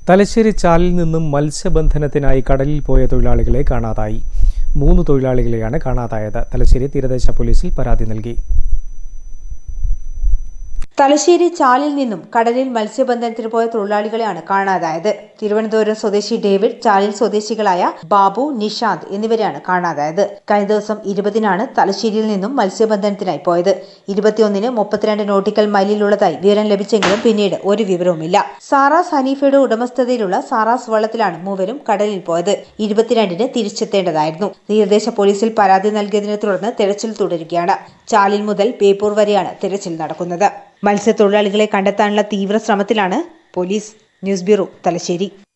തലശ്ശേരി ചാലിൽ നിന്നും മത്സ്യബന്ധനത്തിനായി കടലിൽ പോയ തൊഴിലാളികളെ കാണാതായി മൂന്ന് തൊഴിലാളികളെയാണ് കാണാതായത് തലശ്ശേരി തീരദേശ പോലീസിൽ പരാതി നൽകി തലശ്ശേരി ചാലിൽ നിന്നും കടലിൽ മത്സ്യബന്ധനത്തിന് പോയ തൊഴിലാളികളെയാണ് കാണാതായത് തിരുവനന്തപുരം സ്വദേശി ഡേവിഡ് ചാലിൽ സ്വദേശികളായ ബാബു നിഷാന്ത് എന്നിവരെയാണ് കാണാതായത് കഴിഞ്ഞ ദിവസം ഇരുപതിനാണ് തലശ്ശേരിയിൽ നിന്നും മത്സ്യബന്ധനത്തിനായി പോയത് ഇരുപത്തിയൊന്നിന് മുപ്പത്തിരണ്ട് നോട്ടിക്കൽ മൈലിലുള്ളതായി വിവരം ലഭിച്ചെങ്കിലും പിന്നീട് ഒരു വിവരവുമില്ല സാറാസ് ഹനീഫയുടെ ഉടമസ്ഥതയിലുള്ള സാറാസ് വള്ളത്തിലാണ് മൂവരും കടലിൽ പോയത് ഇരുപത്തിരണ്ടിന് തിരിച്ചെത്തേണ്ടതായിരുന്നു തീരദേശ പോലീസിൽ പരാതി നൽകിയതിനെ തുടർന്ന് തെരച്ചിൽ തുടരുകയാണ് ചാലിൽ മുതൽ ബേപ്പൂർ വരെയാണ് തെരച്ചിൽ നടക്കുന്നത് മത്സ്യത്തൊഴിലാളികളെ കണ്ടെത്താനുള്ള തീവ്ര ശ്രമത്തിലാണ് പോലീസ് ന്യൂസ് ബ്യൂറോ തലശ്ശേരി